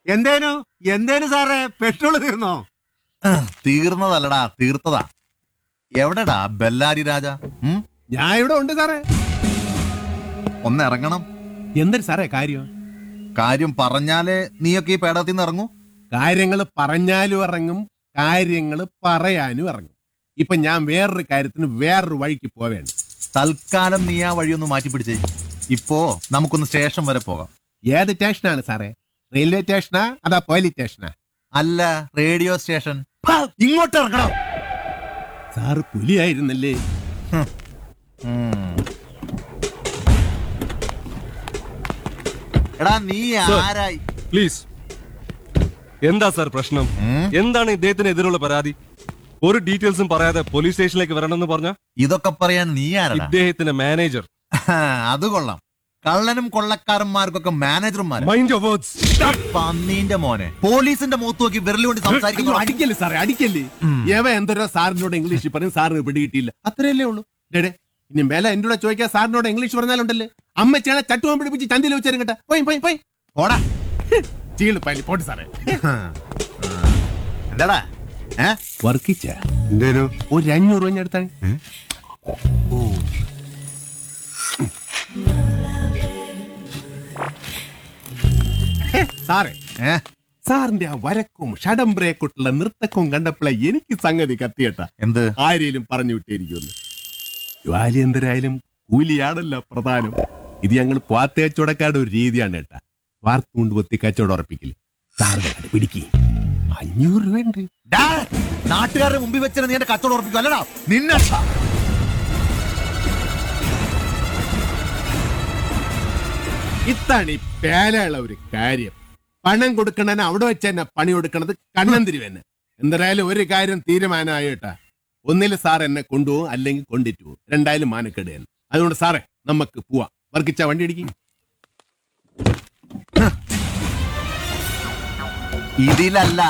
എന്തേനു എന്തേനു സാറേ പെട്രോൾ തീർന്നോ തീർന്നതല്ലടാ തീർത്തതാ എവിടെടാ ബെല്ലാരി രാജ ഉം? ഞാൻ ഇവിടെ ഉണ്ട് സാറേ ഒന്ന് ഇറങ്ങണം എന്തൊരു സാറേ കാര്യം കാര്യം പറഞ്ഞാലേ നീയൊക്കെ ഈ പേടകത്തിൽ നിന്ന് ഇറങ്ങൂ കാര്യങ്ങൾ പറഞ്ഞാലും ഇറങ്ങും കാര്യങ്ങൾ പറയാനും ഇറങ്ങും ഇപ്പൊ ഞാൻ വേറൊരു കാര്യത്തിന് വേറൊരു വഴിക്ക് പോവേണ്ട തൽക്കാലം നീ ആ വഴിയൊന്ന് മാറ്റി പിടിച്ചേ ഇപ്പോ നമുക്കൊന്ന് സ്റ്റേഷൻ വരെ പോകാം ഏത് സ്റ്റേഷനാണ് സാറേ റെയിൽവേ സ്റ്റേഷനാ അതാ പോലീസ് സ്റ്റേഷനാ അല്ല റേഡിയോ സ്റ്റേഷൻ ഹാ, ഇങ്ങോട്ട് ഇറങ്ങണം സാറ് പുലിയായിരുന്നല്ലേ ഉം. എടാ നീ ആരായി പ്ലീസ് എന്താ സാർ പ്രശ്നം ഉം? എന്താണ് ഇദ്ദേഹത്തിന് എതിരുള്ള പരാതി ഒരു ഡീറ്റെയിൽസും പറയാതെ പോലീസ് സ്റ്റേഷനിലേക്ക് വരണമെന്ന് പറഞ്ഞ ഇതൊക്കെ പറയാൻ നീ ആരാടാ ഇദ്ദേഹത്തിന്റെ മാനേജർ അത് കൊള്ളാം കള്ളനും കൊള്ളക്കാരന്മാർക്കൊക്കെ മാനേജർമാർ മൈൻഡ് യുവർ വേർഡ്സ് പന്നീന്റെ മോനെ പോലീസിന്റെ മുഖത്ത് നോക്കി വിരൽ കൊണ്ട് അയ്യോ, സംസാരിക്കുന്നു അടിക്കല്ലേ സാറേ അടിക്കല്ലേ എവ എന്തോരോ സാറിനോട് ഇംഗ്ലീഷ് പറയും സാറിന് പിടികിട്ടിയില്ല അത്രയല്ലേ ഉള്ളൂ ഡേടേ ഇനി മേലെ എന്റെ കൂടെ ചോദിക്കാൻ സാറിനോട് ഇംഗ്ലീഷ് പറഞ്ഞാലുണ്ടല്ലേ അമ്മച്ചാണെ ചട്ടുവാൻ പിടിപ്പിച്ച് ചന്തിയിൽ വെച്ചാലും കേട്ടാ പോയി പോയി പോയി ഓടാ ചീള് പല്ലി പോട്ട് സാറേ എന്താടാ ഏ വർക്കിച്ച എന്തേനു ഒരു അഞ്ഞൂറ് രൂപ ഞാൻ എടുത്താണ് ഹേ, സാറേ ഏ സാറിന്റെ ആ വരക്കും ഷഡംബ്രയെക്കുട്ടുള്ള നൃത്തക്കും കണ്ടപ്പോഴേ എനിക്ക് സംഗതി കത്തിയട്ട എന്ത് ആരെയും പറഞ്ഞു വിട്ടേരിക്കുന്നു ജോലി എന്തരായാലും കൂലിയാണല്ലോ പ്രധാനം ഇത് ഞങ്ങൾ പാത്തേച്ചോടക്കാട് ഒരു രീതിയാണ് കേട്ടാ വാർത്ത കൊണ്ട് പൊത്തി കച്ചവടം ഉറപ്പിക്കില്ല സാറിന്റെ കട പിടിക്ക് അഞ്ഞൂറ് രൂപ ഉണ്ട് ഡാ, നാട്ടുകാരുടെ മുമ്പിൽ വെച്ചിട്ട് നീ എന്റെ കച്ചവടം ഉറപ്പിക്കും അല്ലടാ നിന്നെ ഇതാണ് ഈ പേലയുള്ള ഒരു കാര്യം പണം കൊടുക്കണന് അവിടെ വെച്ച് തന്നെ പണി കൊടുക്കണത് കണ്ണന്തിരി തന്നെ എന്തായാലും ഒരു കാര്യം തീരുമാനമായിട്ടാ ഒന്നിൽ സാർ എന്നെ കൊണ്ടുപോകും അല്ലെങ്കിൽ കൊണ്ടിട്ട് പോകും രണ്ടായാലും മാനക്കേട് തന്നെ അതുകൊണ്ട് സാറേ നമുക്ക് പോവാം വർക്കിച്ച വണ്ടി ഇടിക്കും ഇതിലല്ല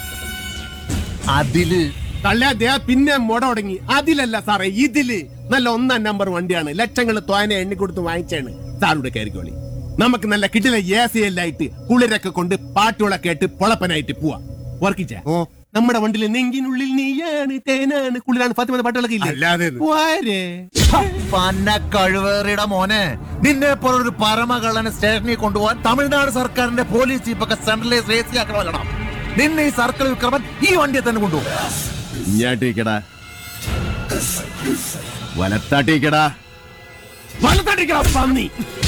അതില് തള്ളേ ദേ പിന്നെ മുട തുടങ്ങി അതിലല്ല സാറേ ഇതില് നല്ല ഒന്നാം നമ്പർ വണ്ടിയാണ് ലക്ഷങ്ങൾ തോനെ എണ്ണി കൊടുത്ത് വാങ്ങിച്ചാണ് സാറുടെ കയറിക്കോളി നമുക്ക് നല്ല കിട്ടില എ സി എല്ലായിട്ട് കുളിരൊക്കെ കൊണ്ട് പാട്ടുകളൊക്കെ ആയിട്ട് പൊളപ്പനായിട്ട് പോവാ വർക്കിച്ച ഓ നമ്മുടെ വണ്ടിയിൽ നെങ്കിനുള്ളിൽ നീയാണ് തേനാണ് കുളിരാണ് ഫാത്തിമ പാട്ടുകളൊക്കെ ഇല്ലേ അല്ലാതെ വാരേ. പന്ന കഴിവേറിയുടെ മോനെ നിന്നെ പോലൊരു പരമകള്ളനെ സ്റ്റേഷനിൽ കൊണ്ടുപോകാൻ തമിഴ്നാട് സർക്കാരിന്റെ പോലീസ് ചീഫൊക്കെ സെൻട്രലൈസ് രേസി ആക്കണമല്ലണം നിന്നെ ഈ സർക്കിൾ വിക്രമൻ ഈ വണ്ടിയെ തന്നെ കൊണ്ടുപോകും ഇങ്ങാട്ടേക്കടാ വലത്താട്ടേക്കടാ വലത്താട്ടേക്കടാ പന്നി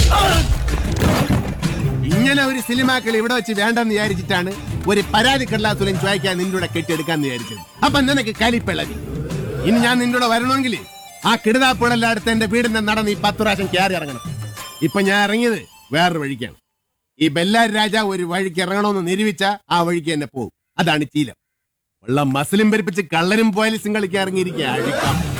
ഇങ്ങനെ ഒരു സിനിമാക്കൾ ഇവിടെ വെച്ച് വേണ്ടെന്ന് വിചാരിച്ചിട്ടാണ് ഒരു പരാതി കടലാസുലം ചോദിക്കാൻ നിന്റെ കൂടെ കെട്ടിയെടുക്കാന്ന് വിചാരിച്ചത് അപ്പൊ നിനക്ക് കലിപ്പിളവി ഇനി ഞാൻ നിന്റെ കൂടെ വരണമെങ്കിൽ ആ കിടുതാപ്പുഴെല്ലാം അടുത്ത് എന്റെ വീടിന്റെ നടന്ന് ഈ പത്ത് പ്രാവശ്യം കയറി ഇറങ്ങണം ഇപ്പൊ ഞാൻ ഇറങ്ങിയത് വേറൊരു വഴിക്കാണ് ഈ ബെല്ലാരി രാജാവ് ഒരു വഴിക്ക് ഇറങ്ങണമെന്ന് നിരൂപിച്ച ആ വഴിക്ക് തന്നെ പോകും അതാണ് ചീലം ഉള്ള മസിലും പെരുപ്പിച്ച് കള്ളനും പോലീസും കളിക്കാൻ ഇറങ്ങിയിരിക്കുക അഴിക്കാം